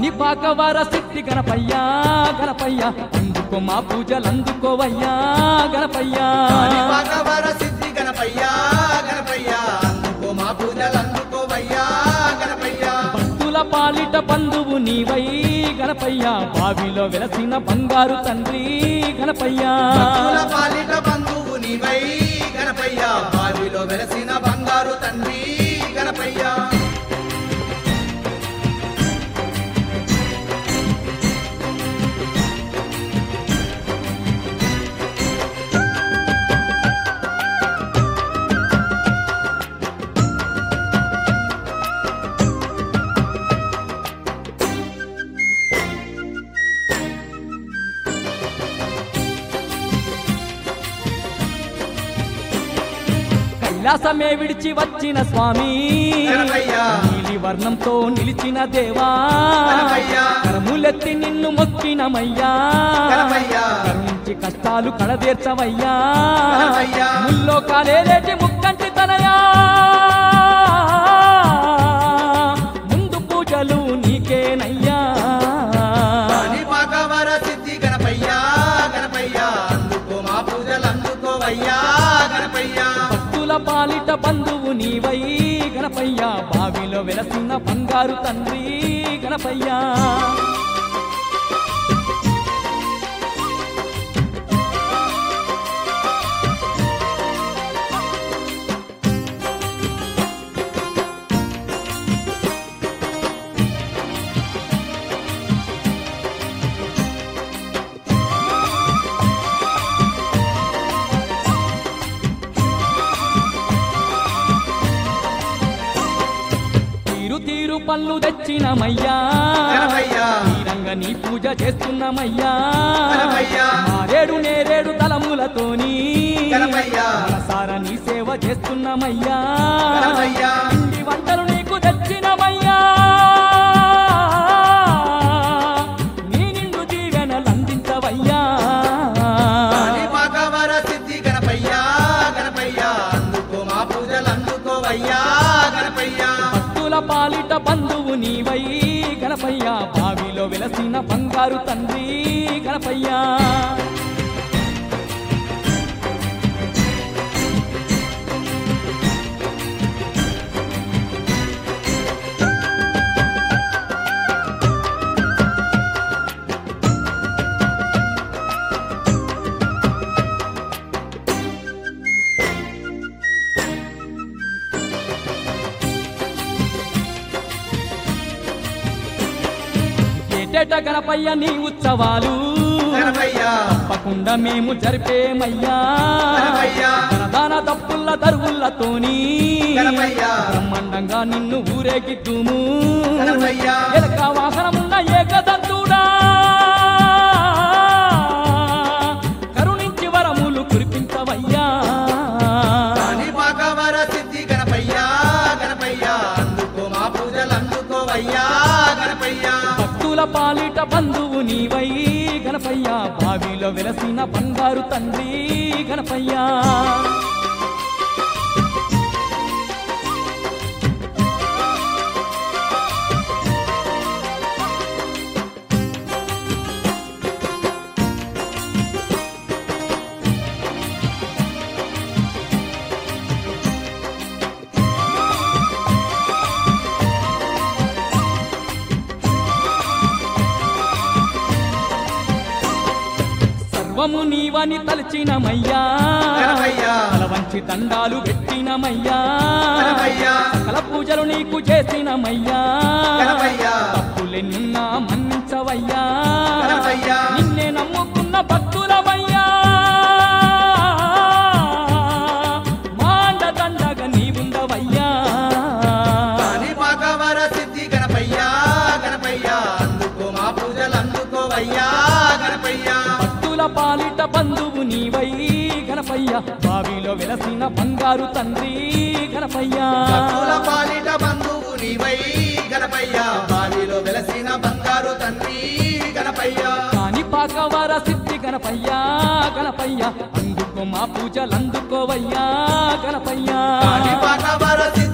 కాణిపాక వర సిద్ధి గణపయ్యా గణపయ్యా అందుకో మా పూజలు అందుకోవయ్యా గణపయ్యా కాణిపాకవర సిద్ధి గణపయ్యా గణపయ్యా అందుకో మా పూజలు అందుకోవయ్యా గణపయ్యా భక్తుల పాలిట బంధువు నీవై గణపయ్యా బావిలో వెలసిన బంగారు తండ్రి గణపయ్యా భక్తుల పాలిట బంధువు నీవై గణపయ్యా బావిలో వెలసిన బంగారు తండ్రి గణపయ్యా కైలాసమే విడిచి వచ్చిన స్వామి గణపయ్యా నీలి వర్ణంతో నిలిచిన దేవా గణపయ్యా కరములెత్తి నిన్ను మొక్కినమయ్యా గణపయ్యా కరుణించి కష్టాలు కడదీర్చవయ్యా గణపయ్యా ముల్లో కాలేలేటి ముక్కంటి తనయా ముందు పూజలు నీకేనయ్యా కాణిపాకవర సిద్ధి గణపయ్యా గణపయ్యా అందుకో మా పూజలు అందుకోవయ్యా గణపయ్యా భక్తుల పాలిట బంధువు నీవై గణపయ్యా బావిలో వెలసిన బంగారు తండ్రి గణపయ్యా తీరు తీరు పళ్ళు తెచ్చినమయ్యా గణపయ్యా తీరంగ నీ పూజ చేస్తున్నామయ్యా గణపయ్యా మారేడు నేరేడు తలములతోని గణపయ్యా మనసార నీ సేవ చేస్తున్నామయ్యా గణపయ్యా పిండి వంటలు నీకు తెచ్చినమయ్యా నీ నిండు దీవెనలు అందించవయ్యా కాణిపాకవర సిద్ధి గణపయ్యా గణపయ్యా అందుకో మా పూజలు అందుకోవయ్యా గణపయ్యా భక్తుల పాలిట బంధువు నీవై గణపయ్యా బావిలో వెలసిన బంగారు తండ్రి గణపయ్యా ఏటేట గణపయ్య నీ ఉత్సవాలు గణపయ్యా తప్పకుండా మేము జరిపేమయ్యా గణపయ్యా ధనదాన తప్పుల దరువులతోని గణపయ్యా బ్రహ్మాండంగా నిన్ను ఊరేగిద్దుము గణపయ్యా ఎలక వాహనమున్న ఏకదంతుడా కరుణించి వరములు కురిపించవయ్యా కాణిపాకవర సిద్ధి గణపయ్యా గణపయ్యా అందుకో మా పూజలు అందుకోవయ్యా గణపయ్యా భక్తుల పాలిట బంధువు నీవై గణపయ్యా బావిలో వెలసిన బంగారు తండ్రి గణపయ్యా సర్వము నీవని తలచినమయ్యా గణపయ్యా తల వంచి దండాలు పెట్టినమయ్యా గణపయ్యా సకల పూజలు నీకు చేసినమయ్యా గణపయ్యా తప్పులెన్నున్నా మన్నించవయ్యా గణపయ్యా నిన్నే నమ్ముకున్న భక్తులవయ్యా మాండ దండగా నీవుండవయ్యా కాణిపాకవర సిద్ధి గణపయ్యా గణపయ్యా అందుకో మా పూజలు అందుకోవయ్యా గణపయ్యా భక్తుల పాలిట బంధువు నీవై గణపయ్య బావిలో వెలసిన బంగారు తండ్రి గణపయ్యా భక్తుల పాలిట బంధువు నీవై గణపయ్యా బావిలో వెలసిన బంగారు తండ్రి గణపయ్యా కాణిపాక వర సిద్ధి గణపయ్యా గణపయ్య అందుకో మా పూజలు అందుకోవయ్యా గణపయ్యా కాణిపాకవర సిద్ధి